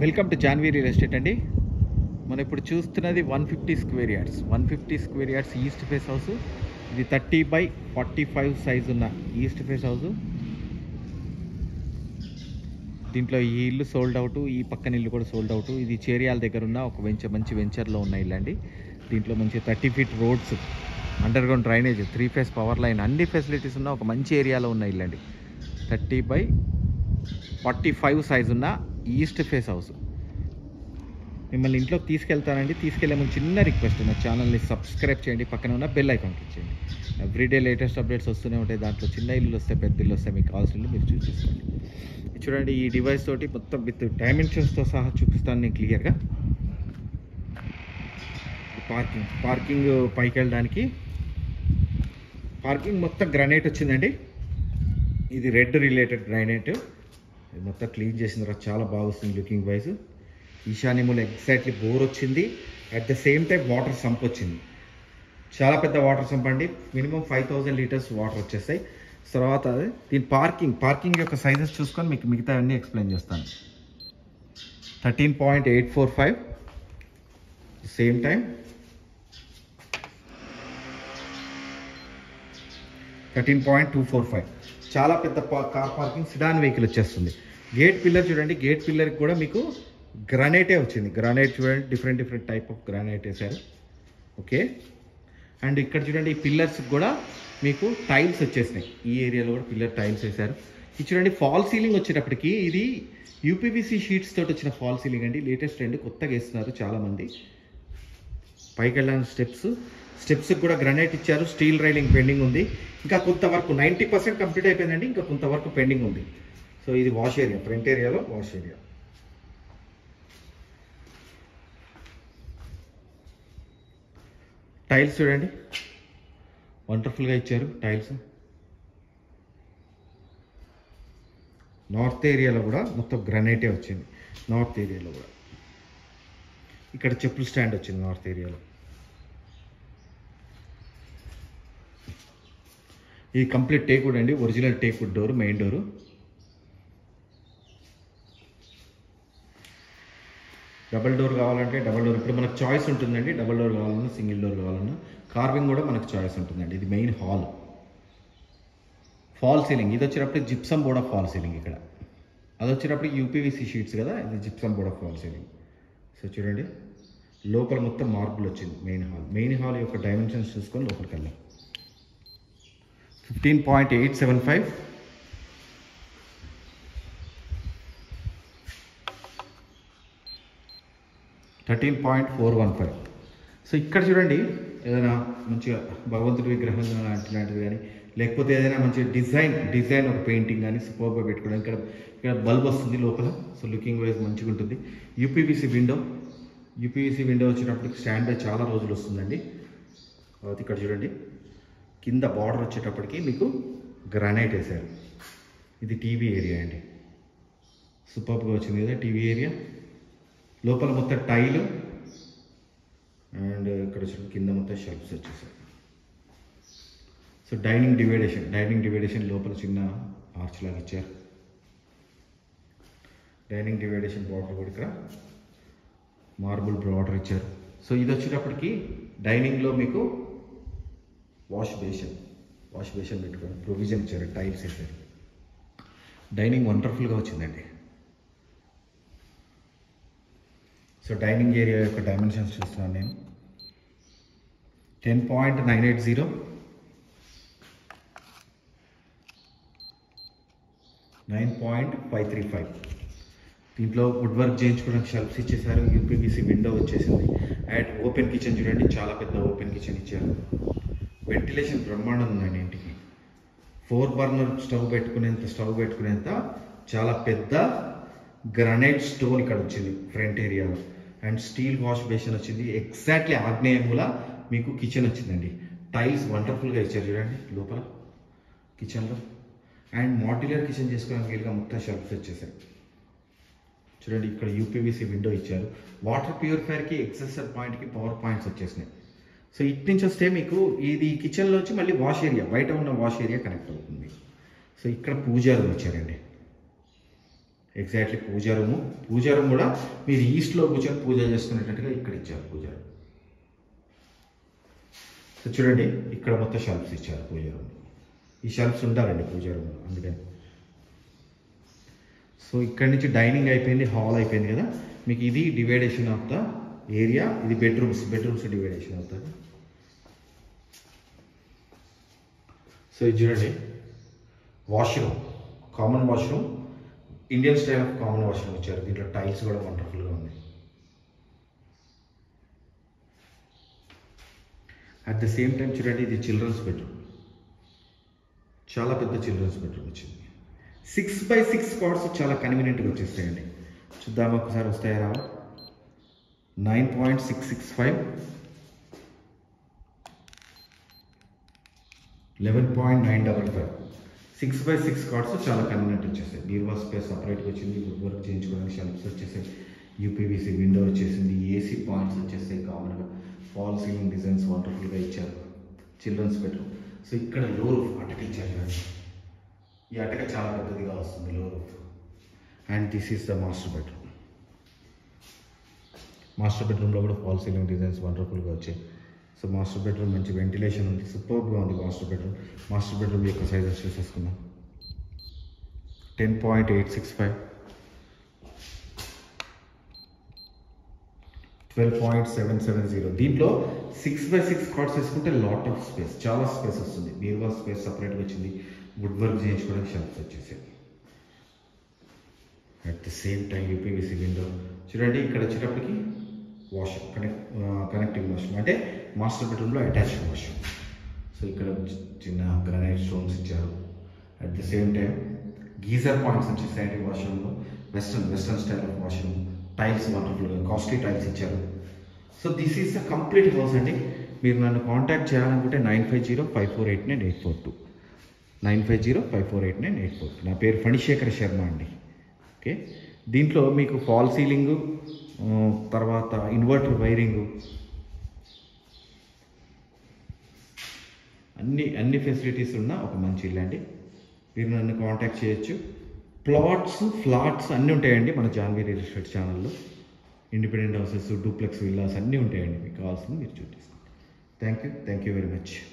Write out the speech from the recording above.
welcome to Janvi real estate అండి మనం ఇప్పుడు చూస్తున్నది one fifty square yards one fifty square yards east face house ఇది thirty by forty five size ఉన్న east face house దీంట్లో ఈ ఇల్లు సోల్డ్ అవుట్ ఈ పక్కన ఇల్లు కూడా సోల్డ్ అవుట్ ఇది చేరియాల దగ్గర ఉన్న ఒక వెంచర్ మంచి వెంచర్లో ఉన్న ఇల్లు అండి దీంట్లో మంచి thirty feet roads underground drainage three phase power line అన్ని ఫెసిలిటీస్ ఉన్న ఒక మంచి ఏరియాలో ఉన్న ఇల్లు అండి thirty by forty five size ఉన్న ఈస్ట్ ఫేస్ హౌస్ మిమ్మల్ని ఇంట్లోకి తీసుకెళ్తానండి తీసుకెళ్లే ముందు చిన్న రిక్వెస్ట్ నా ఛానల్ని సబ్స్క్రైబ్ చేయండి పక్కన ఉన్న బెల్ ఐకాన్ క్లిక్ చేయండి ఎవ్రీడే లేటెస్ట్ అప్డేట్స్ వస్తూనే ఉంటాయి దాంట్లో చిన్న ఇల్లు వస్తాయి పెద్ద ఇల్లు వస్తాయి మీకు కావాల్సిన ఇల్లు మీరు చూస్ చేసుకోండి ఇది చూడండి ఈ డివైస్ తోటి మొత్తం విత్ డైమెన్షన్స్తో సహా చూపిస్తాను నేను క్లియర్గా పార్కింగ్ పార్కింగ్ పైకి వెళ్ళడానికి పార్కింగ్ మొత్తం గ్రానైట్ వచ్చిందండి ఇది రెడ్ రిలేటెడ్ గ్రానైట్ ఇది మొత్తం క్లీన్ చేసిన తర్వాత చాలా బాగా వస్తుంది లుకింగ్ వైజ్ ఈశాన్యములు ఎగ్జాక్ట్లీ బోర్ వచ్చింది at the same time water sump వచ్చింది చాలా పెద్ద వాటర్ సంప్ అండి minimum five thousand litres water వచ్చేస్తాయి తర్వాత దీని పార్కింగ్ పార్కింగ్ యొక్క సైజెస్ చూసుకొని మీకు మిగతా అన్నీ ఎక్స్ప్లెయిన్ చేస్తాను thirteen point eight four five same time thirteen point two four five చాలా పెద్ద పా- కార్ పార్కింగ్ సిడాన్ వెహికల్ వచ్చేస్తుంది గేట్ పిల్లర్ చూడండి గేట్ పిల్లర్కి కూడా మీకు గ్రానైటే వచ్చింది గ్రానైట్ చూడండి different different type of granite వేశారు ఓకే అండ్ ఇక్కడ చూడండి ఈ పిల్లర్స్ కూడా మీకు టైల్స్ వచ్చేసినాయి ఈ ఏరియాలో కూడా పిల్లర్ టైల్స్ వేశారు ఇది చూడండి ఫాల్ సీలింగ్ వచ్చేటప్పటికి ఇది యూపీవీసీ షీట్స్ తోటి వచ్చిన ఫాల్ సీలింగ్ అండి లేటెస్ట్ ట్రెండ్ కొత్తగా వేస్తున్నారు చాలామంది పైకి వెళ్ళడానికి స్టెప్స్ స్టెప్స్ కూడా గ్రనైట్ ఇచ్చారు స్టీల్ రైలింగ్ పెండింగ్ ఉంది ఇంకా కొంతవరకు నైంటీ పర్సెంట్ కంప్లీట్ అయిపోయిందండి ఇంకా కొంతవరకు పెండింగ్ ఉంది సో ఇది వాష్ ఏరియా ఫ్రంట్ ఏరియాలో వాష్ ఏరియా టైల్స్ చూడండి వండర్ఫుల్గా ఇచ్చారు టైల్స్ నార్త్ ఏరియాలో కూడా మొత్తం గ్రనైటే వచ్చింది నార్త్ ఏరియాలో కూడా ఇక్కడ చెప్పులు స్టాండ్ వచ్చింది నార్త్ ఏరియాలో ఇది కంప్లీట్ టేక్వుడ్ అండి original teakwood door main door double door కావాలంటే డబల్ డోర్ ఇప్పుడు మనకు చాయిస్ ఉంటుందండి డబల్ డోర్ కావాలన్నా సింగిల్ డోర్ కావాలన్నా కార్వింగ్ కూడా మనకు చాయిస్ ఉంటుందండి ఇది మెయిన్ హాల్ ఫాల్ సీలింగ్ ఇది వచ్చేటప్పుడు gypsum board of fall ceiling ఇక్కడ అది వచ్చేటప్పుడు యూపీవీసీ షీట్స్ కదా ఇది gypsum board of fall ceiling so చూడండి లోపల మొత్తం మార్బుల్ వచ్చింది మెయిన్ హాల్ మెయిన్ హాల్ యొక్క డైమెన్షన్స్ చూసుకొని లోపలికి వెళ్ళాం fifteen point eight seven five thirteen point four one five so ఇక్కడ చూడండి ఏదైనా మంచిగా భగవంతుడి విగ్రహం కానీ అట్లాంటిది కానీ లేకపోతే ఏదైనా మంచి డిజైన్ డిజైన్ ఒక పెయింటింగ్ కానీ సూపర్గా పెట్టుకోవడం ఇక్కడ ఇక్కడ బల్బ్ వస్తుంది లోపల సో లుకింగ్ వైజ్ మంచిగా ఉంటుంది యూపీవీసీ విండో యూపీవీసీ విండో వచ్చినప్పటికి స్టాండ్ బై చాలా రోజులు వస్తుందండి తర్వాత ఇక్కడ చూడండి కింద బార్డర్ వచ్చేటప్పటికి మీకు గ్రానైట్ వేశారు ఇది టీవీ ఏరియా అండి సూపర్గా వచ్చింది కదా టీవీ ఏరియా లోపల మొత్తం టైలు అండ్ ఇక్కడ వచ్చి కింద మొత్తం షెల్ఫ్స్ వచ్చేసాయి so dining divideation dining divideation లోపల చిన్న ఆర్చ్ లాగా ఇచ్చారు డైనింగ్ డివైడేషన్ బార్డర్ కూడా ఇక్కడ మార్బుల్ బార్డర్ ఇచ్చారు సో ఇది వచ్చేటప్పటికి డైనింగ్లో మీకు వాష్ బేషన్ వాష్ బేషన్ పెట్టుకోండి ప్రొవిజన్ ఇచ్చారు టైల్స్ వేసారు డైనింగ్ వండర్ఫుల్గా వచ్చిందండి సో డైనింగ్ ఏరియా యొక్క డైమెన్షన్స్ చూస్తున్నాను నేను ten point nine eight zero nine point five three five దీంట్లో వుడ్ వర్క్ చేయించుకోవడానికి షెల్ఫ్స్ ఇచ్చేసారు యూపీబీసీ విండో వచ్చేసింది అండ్ ఓపెన్ కిచెన్ చూడండి చాలా పెద్ద ఓపెన్ కిచెన్ ఇచ్చారు వెంటిలేషన్ బ్రహ్మాండం ఉందండి ఇంటికి ఫోర్ బర్నర్ స్టవ్ పెట్టుకునేంత స్టవ్ పెట్టుకునేంత చాలా పెద్ద గ్రనైట్ స్టోన్ ఇక్కడ వచ్చింది ఫ్రంట్ ఏరియాలో అండ్ స్టీల్ వాష్ బేసిన్ వచ్చింది ఎగ్జాక్ట్లీ ఆగ్నేయముల మీకు కిచెన్ వచ్చిందండి టైల్స్ వండర్ఫుల్గా ఇచ్చారు చూడండి లోపల కిచెన్లో అండ్ మాడ్యులర్ కిచెన్ చేసుకోవడానికి వీలుగా మొత్తం షెల్ఫ్స్ వచ్చేసాయి చూడండి ఇక్కడ యూపీవీసీ విండో ఇచ్చారు వాటర్ ప్యూరిఫైర్కి ఎక్సెసర్ పాయింట్కి పవర్ పాయింట్స్ వచ్చేసినాయి సో ఇటు నుంచి వస్తే మీకు ఇది కిచెన్లో వచ్చి మళ్ళీ వాష్ ఏరియా బయట ఉన్న వాష్ ఏరియా కనెక్ట్ అవుతుంది సో ఇక్కడ పూజారులు వచ్చారండి exactly pooja room pooja room కూడా మీరు ఈస్ట్లో కూర్చొని పూజ చేసుకునేటట్టుగా ఇక్కడ ఇచ్చారు పూజా రూమ్ సో చూడండి ఇక్కడ మొత్తం షెల్ఫ్స్ ఇచ్చారు పూజా రూమ్ ఈ షెల్ఫ్స్ ఉండాలండి పూజా రూమ్లో అందుకని సో ఇక్కడ నుంచి డైనింగ్ అయిపోయింది హాల్ అయిపోయింది కదా మీకు ఇది డివైడేషన్ ఆఫ్ ద ఏరియా ఇది బెడ్రూమ్స్ బెడ్రూమ్స్ డివైడేషన్ అవుతుంది సో ఇది చూడండి washroom common washroom Indian style of common washroom ఇచ్చారు దీంట్లో టైల్స్ కూడా వండర్ఫుల్గా ఉన్నాయి అట్ ద సేమ్ టైం చూడండి ఇది చిల్డ్రన్స్ బెడ్రూమ్ చాలా పెద్ద చిల్డ్రన్స్ బెడ్రూమ్ వచ్చింది సిక్స్ బై సిక్స్ స్పాట్స్ చాలా కన్వీనియంట్గా వచ్చేస్తాయండి చూద్దాం ఒకసారి వస్తాయా రావా nine point six six five eleven point nine double five six by six cards చాలా కన్వీనియంట్ వచ్చేసాయి బీర్వా స్పేస్ సపరేట్గా వచ్చింది వర్క్ చేయించుకోవడానికి షెల్ఫ్స్ వచ్చేసాయి యూపీవీసీ విండో వచ్చేసింది ఏసీ పాయింట్స్ వచ్చేసాయి కామన్గా ఫాల్ సీలింగ్ డిజైన్స్ వండర్ఫుల్గా ఇచ్చారు చిల్డ్రన్స్ బెడ్రూమ్ సో ఇక్కడ లో రూఫ్ అటక ఇచ్చారు చూడండి ఈ అటక చాలా పెద్దదిగా వస్తుంది లో roof and this is the master bedroom master బెడ్రూమ్లో కూడా ఫాల్ సీలింగ్ డిజైన్స్ వండర్ఫుల్గా వచ్చాయి సో మాస్టర్ బెడ్రూమ్ మంచి వెంటిలేషన్ ఉంది సూపర్గా ఉంది మాస్టర్ బెడ్రూమ్ మాస్టర్ బెడ్రూమ్ యొక్క సైజెస్ చూసేసుకుందాం ten point eight six five twelve point seven seven zero దీంట్లో సిక్స్ బై సిక్స్ కార్డ్స్ వేసుకుంటే లాట్ ఆఫ్ స్పేస్ చాలా స్పేస్ వస్తుంది బీరువా స్పేస్ సపరేట్గా వచ్చింది వుడ్ వర్క్ చేయించుకోవడానికి షెల్ఫ్స్ వచ్చేసాయి at the same time UPVC window చూడండి ఇక్కడ వచ్చేటప్పటికి వాష్ కనెక్ట్ కనెక్టింగ్ వాష్రూమ్ అంటే మాస్టర్ బెడ్రూమ్లో అటాచ్డ్ వాష్రూమ్ సో ఇక్కడ చి- చిన్న గ్రానైట్ స్టోన్స్ ఇచ్చారు at the same time geyser points వచ్చేసాయండి వాష్రూమ్లో western western style of washroom tiles వండర్ఫుల్గా కాస్ట్లీ టైల్స్ ఇచ్చారు so this is the complete house అండి మీరు నన్ను కాంటాక్ట్ చేయాలనుకుంటే nine five zero five four eight nine eight four two nine five zero five four eight nine eight four నా పేరు ఫణిశేఖర్ శర్మ అండి okay దీంట్లో మీకు ఫాల్ సీలింగు ఆ, తర్వాత ఇన్వర్టర్ వైరింగు అన్ని అన్ని ఫెసిలిటీస్ ఉన్న ఒక మంచి ఇల్లు అండి మీరు నన్ను కాంటాక్ట్ చేయొచ్చు ప్లాట్స్ ఫ్లాట్స్ అన్నీ ఉంటాయండి మన జాన్వీ రియల్ ఎస్టేట్ ఛానల్లో ఇండిపెండెంట్ హౌసెస్ డూప్లెక్స్ విల్లాస్ అన్నీ ఉంటాయండి మీకు కావాల్సింది మీరు చూపిస్తాను thank you thank you very much